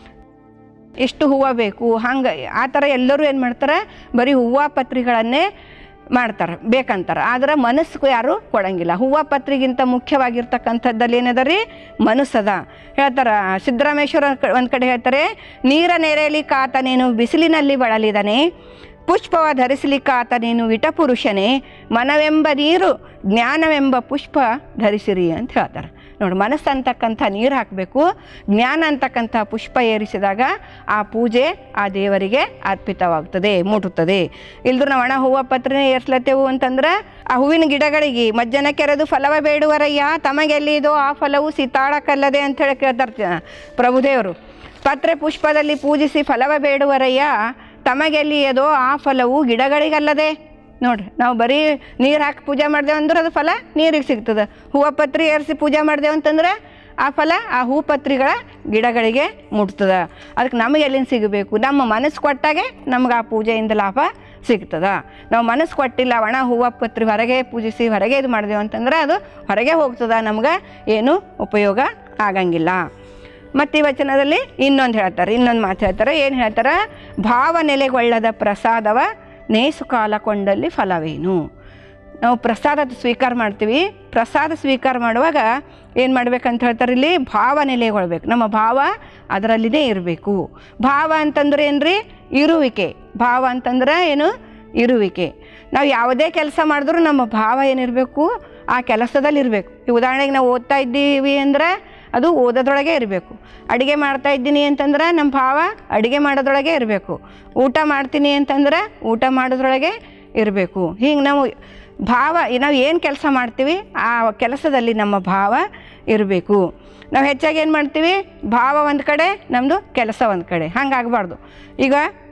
ಇಷ್ಟು ಹೂವು ಬೇಕು ಹಂಗೆ ಆ ಥರ ಎಲ್ಲರೂ ಏನು ಮಾಡ್ತಾರೆ ಬರೀ ಹೂವು ಪತ್ರಿಗಳನ್ನೇ ಮಾಡ್ತಾರೆ ಬೇಕಂತಾರೆ ಆದ್ರೆ ಮನಸ್ಸು ಯಾರು ಕೊಡಂಗಿಲ್ಲ ಹೂವು ಪತ್ರಿಗಿಂತ ಮುಖ್ಯವಾಗಿರ್ತಕ್ಕಂಥದ್ದಲ್ಲಿ ಏನದ ರೀ ಮನಸ್ಸದ ಹೇಳ್ತಾರೆ ಸಿದ್ದರಾಮೇಶ್ವರ ಒಂದು ಕಡೆ ಹೇಳ್ತಾರೆ ನೀರ ನೆರೆಯಲಿ ಕಾತ ನೀನು ಬಿಸಿಲಿನಲ್ಲಿ ಬಳಲಿದನೆ ಪುಷ್ಪವ ಧರಿಸಲಿಕ್ಕಾತ ನೀನು ವಿಟಪುರುಷನೇ ಮನವೆಂಬ ನೀರು ಜ್ಞಾನವೆಂಬ ಪುಷ್ಪ ಧರಿಸಿರಿ ಅಂತ ಹೇಳ್ತಾರೆ ನೋಡಿ ಮನಸ್ಸು ಅಂತಕ್ಕಂಥ ನೀರು ಹಾಕಬೇಕು ಜ್ಞಾನ ಅಂತಕ್ಕಂಥ ಪುಷ್ಪ ಏರಿಸಿದಾಗ ಆ ಪೂಜೆ ಆ ದೇವರಿಗೆ ಅರ್ಪಿತವಾಗ್ತದೆ ಮುಟ್ಟುತ್ತದೆ ಇಲ್ದ್ರು ನಾವು ಒಣ ಹೂವು ಪತ್ರೆ ಏರ್ಸ್ಲತ್ತೇವು ಅಂತಂದ್ರೆ ಆ ಹೂವಿನ ಗಿಡಗಳಿಗೆ ಮಜ್ಜನ ಕೆರೆದು ಫಲವ ಬೇಡುವರಯ್ಯ ತಮಗೆಲ್ಲಿದೋ ಆ ಫಲವು ಸಿತಾಳಕ್ಕಲ್ಲದೆ ಅಂತ ಹೇಳಿ ಕೇಳ್ತಾರೆ ಜ- ಪ್ರಭುದೇವರು ಪತ್ರೆ ಪುಷ್ಪದಲ್ಲಿ ಪೂಜಿಸಿ ಫಲವ ಬೇಡುವರಯ್ಯ ತಮಗೆಲ್ಲಿಯದೋ ಆ ಫಲವು ಗಿಡಗಳಿಗಲ್ಲದೆ ನೋಡ್ರಿ ನಾವು ಬರೀ ನೀರು ಹಾಕಿ ಪೂಜೆ ಮಾಡ್ದೇವು ಅಂದ್ರೆ ಅದು ಫಲ ನೀರಿಗೆ ಸಿಗ್ತದೆ ಹೂವು ಪತ್ರಿ ಏರಿಸಿ ಪೂಜೆ ಮಾಡ್ದೇವು ಅಂತಂದ್ರೆ ಆ ಫಲ ಆ ಹೂ ಪತ್ರಿಗಳ ಗಿಡಗಳಿಗೆ ಮುಟ್ತದೆ ಅದಕ್ಕೆ ನಮಗೆ ಎಲ್ಲಿಂದ ಸಿಗಬೇಕು ನಮ್ಮ ಮನಸ್ಸು ಕೊಟ್ಟಾಗೆ ನಮ್ಗೆ ಆ ಪೂಜೆಯಿಂದ ಲಾಭ ಸಿಗ್ತದ ನಾವು ಮನಸ್ಸು ಕೊಟ್ಟಿಲ್ಲ ಒಣ ಹೂವು ಪತ್ರಿ ಹೊರಗೆ ಪೂಜಿಸಿ ಹೊರಗೆ ಇದು ಮಾಡಿದೆವು ಅಂತಂದ್ರೆ ಅದು ಹೊರಗೆ ಹೋಗ್ತದ ನಮ್ಗೆ ಏನು ಉಪಯೋಗ ಆಗಂಗಿಲ್ಲ ಮತ್ತು ಈ ವಚನದಲ್ಲಿ ಇನ್ನೊಂದು ಹೇಳ್ತಾರೆ ಇನ್ನೊಂದು ಮಾತು ಹೇಳ್ತಾರೆ ಏನು ಹೇಳ್ತಾರೆ ಭಾವ ನೆಲೆಗೊಳ್ಳದ ಪ್ರಸಾದವ ನೇಸು ಕಾಲ ಕೊಂಡಲ್ಲಿ ಫಲವೇನು ನಾವು ಪ್ರಸಾದ ಸ್ವೀಕಾರ ಮಾಡ್ತೀವಿ ಪ್ರಸಾದ ಸ್ವೀಕಾರ ಮಾಡುವಾಗ ಏನು ಮಾಡ್ಬೇಕಂತ ಹೇಳ್ತಾರೆ ಇಲ್ಲಿ ಭಾವ ನೆಲೆಗೊಳ್ಬೇಕು ನಮ್ಮ ಭಾವ ಅದರಲ್ಲಿನೇ ಇರಬೇಕು ಭಾವ ಅಂತಂದ್ರೆ ಏನು ರೀ ಇರುವಿಕೆ ಭಾವ ಅಂತಂದ್ರೆ ಏನು ಇರುವಿಕೆ ನಾವು ಯಾವುದೇ ಕೆಲಸ ಮಾಡಿದ್ರೂ ನಮ್ಮ ಭಾವ ಏನಿರಬೇಕು ಆ ಕೆಲಸದಲ್ಲಿ ಇರಬೇಕು ಈ ಉದಾಹರಣೆಗೆ ನಾವು ಓದ್ತಾ ಇದ್ದೀವಿ ಅಂದ್ರೆ ಅದು ಓದೋದ್ರೊಳಗೆ ಇರಬೇಕು ಅಡುಗೆ ಮಾಡ್ತಾ ಇದ್ದೀನಿ ಅಂತಂದ್ರೆ ನಮ್ಮ ಭಾವ ಅಡುಗೆ ಮಾಡೋದ್ರೊಳಗೆ ಇರಬೇಕು ಊಟ ಮಾಡ್ತೀನಿ ಅಂತಂದ್ರೆ ಊಟ ಮಾಡೋದ್ರೊಳಗೆ ಇರಬೇಕು ಹಿಂಗೆ ನಾವು ಭಾವ ನಾವು ಏನು ಕೆಲಸ ಮಾಡ್ತೀವಿ ಆ ಕೆಲಸದಲ್ಲಿ ನಮ್ಮ ಭಾವ ಇರಬೇಕು ನಾವು ಹೆಚ್ಚಾಗಿ ಏನು ಮಾಡ್ತೀವಿ ಭಾವ ಒಂದು ಕಡೆ ನಮ್ಮದು ಕೆಲಸ ಒಂದು ಕಡೆ ಹಂಗಾಗಬಾರ್ದು ಈಗ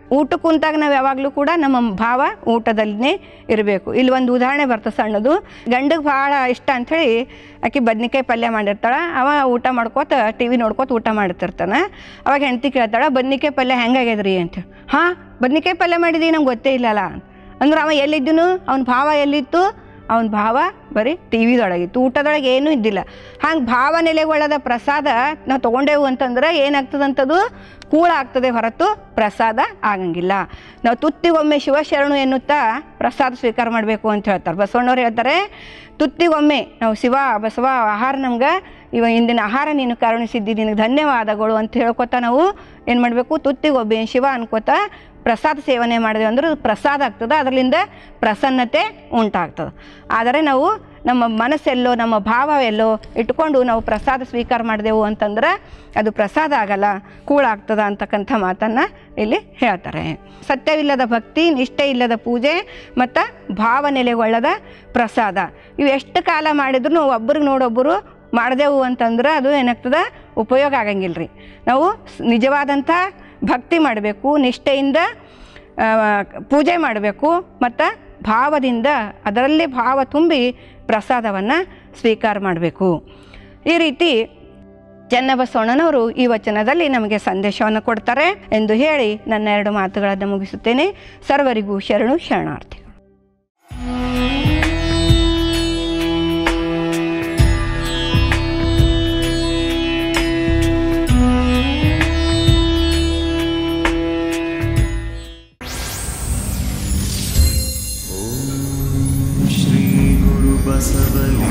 ಊಟಕ್ಕೆ ಕುಂತಾಗ ನಾವು ಯಾವಾಗಲೂ ಕೂಡ ನಮ್ಮ ಭಾವ ಊಟದಲ್ಲೇ ಇರಬೇಕು ಇಲ್ಲಿ ಒಂದು ಉದಾಹರಣೆ ಬರ್ತದೆ ಸಣ್ಣದು ಗಂಡಿಗೆ ಭಾಳ ಇಷ್ಟ ಅಂಥೇಳಿ ಆಕೆ ಬದ್ನಿಕಾಯಿ ಪಲ್ಯ ಮಾಡಿರ್ತಾಳೆ ಅವ ಊಟ ಮಾಡ್ಕೋತ ಟಿ ವಿ ನೋಡ್ಕೋತ ಊಟ ಮಾಡ್ತಿರ್ತಾನೆ ಅವಾಗ ಹೆಂಡ್ತಿ ಕೇಳ್ತಾಳೆ ಬದ್ನಿಕಾಯಿ ಪಲ್ಯ ಹೆಂಗಾಗ್ಯದ್ರಿ ಅಂತೇಳಿ ಹಾಂ ಬದ್ನಿಕಾಯಿ ಪಲ್ಯ ಮಾಡಿದ್ದೀವಿ ನಂಗೆ ಗೊತ್ತೇ ಇಲ್ಲಲ್ಲ ಅಂದ್ರೆ ಅವ ಎಲ್ಲಿದ್ದನು ಅವನ ಭಾವ ಎಲ್ಲಿತ್ತು ಅವನ ಭಾವ ಬರೀ ಟಿ ವಿದೊಳಗಿತ್ತು ಊಟದೊಳಗೆ ಏನೂ ಇದ್ದಿಲ್ಲ ಹಂಗೆ ಭಾವ ನೆಲೆಗೊಳ್ಳದ ಪ್ರಸಾದ ನಾವು ತೊಗೊಂಡೇವು ಅಂತಂದ್ರೆ ಏನಾಗ್ತದಂಥದ್ದು ಕೂಳ ಆಗ್ತದೆ ಹೊರತು ಪ್ರಸಾದ ಆಗಂಗಿಲ್ಲ ನಾವು ತುತ್ತಿಗೊಮ್ಮೆ ಶಿವಶರಣು ಎನ್ನುತ್ತಾ ಪ್ರಸಾದ ಸ್ವೀಕಾರ ಮಾಡಬೇಕು ಅಂತ ಹೇಳ್ತಾರೆ ಬಸವಣ್ಣವ್ರು ಹೇಳ್ತಾರೆ ತುತ್ತಿಗೊಮ್ಮೆ ನಾವು ಶಿವ ಬಸವ ಆಹಾರ ನಮ್ಗೆ ಇವ ಇಂದಿನ ಆಹಾರ ನೀನು ಕರುಣಿಸಿದ್ದಿ ನಿನಗೆ ಧನ್ಯವಾದಗಳು ಅಂತ ಹೇಳ್ಕೊತ ನಾವು ಏನು ಮಾಡಬೇಕು ತುತ್ತಿಗೊಬ್ಬೆ ಶಿವ ಅನ್ಕೋತ ಪ್ರಸಾದ ಸೇವನೆ ಮಾಡಿದೆ ಅಂದ್ರೆ ಅದು ಪ್ರಸಾದ ಆಗ್ತದೆ ಅದರಿಂದ ಪ್ರಸನ್ನತೆ ಉಂಟಾಗ್ತದೆ ಆದರೆ ನಾವು ನಮ್ಮ ಮನಸ್ಸೆಲ್ಲೋ ನಮ್ಮ ಭಾವ ಎಲ್ಲೋ ಇಟ್ಕೊಂಡು ನಾವು ಪ್ರಸಾದ ಸ್ವೀಕಾರ ಮಾಡಿದೆವು ಅಂತಂದ್ರೆ ಅದು ಪ್ರಸಾದ ಆಗಲ್ಲ ಕೂಳಾಗ್ತದ ಅಂತಕ್ಕಂಥ ಮಾತನ್ನು ಇಲ್ಲಿ ಹೇಳ್ತಾರೆ ಸತ್ಯವಿಲ್ಲದ ಭಕ್ತಿ ನಿಷ್ಠೆ ಇಲ್ಲದ ಪೂಜೆ ಮತ್ತು ಭಾವನೆಲೆಗೊಳ್ಳದ ಪ್ರಸಾದ ಇವು ಎಷ್ಟು ಕಾಲ ಮಾಡಿದ್ರು ಒಬ್ರಿಗೆ ನೋಡೊಬ್ಬರು ಮಾಡಿದೆವು ಅಂತಂದ್ರೆ ಅದು ಏನಾಗ್ತದೆ ಉಪಯೋಗ ಆಗಂಗಿಲ್ಲ ರೀ ನಾವು ಸ್- ನಿಜವಾದಂಥ ಭಕ್ತಿ ಮಾಡಬೇಕು ನಿಷ್ಠೆಯಿಂದ ಆ, ಪೂಜೆ ಮಾಡಬೇಕು ಮತ್ತು ಭಾವದಿಂದ ಅದರಲ್ಲಿ ಭಾವ ತುಂಬಿ ಪ್ರಸಾದವನ್ನು ಸ್ವೀಕಾರ ಮಾಡಬೇಕು ಈ ರೀತಿ ಚನ್ನಬಸವಣ್ಣನವರು ಈ ವಚನದಲ್ಲಿ ನಮಗೆ ಸಂದೇಶವನ್ನು ಕೊಡ್ತಾರೆ ಎಂದು ಹೇಳಿ ನನ್ನ ಎರಡು ಮಾತುಗಳನ್ನು ಮುಗಿಸುತ್ತೇನೆ ಸರ್ವರಿಗೂ ಶರಣು ಶರಣಾರ್ಥಿ श्रीगुरुबसवलिं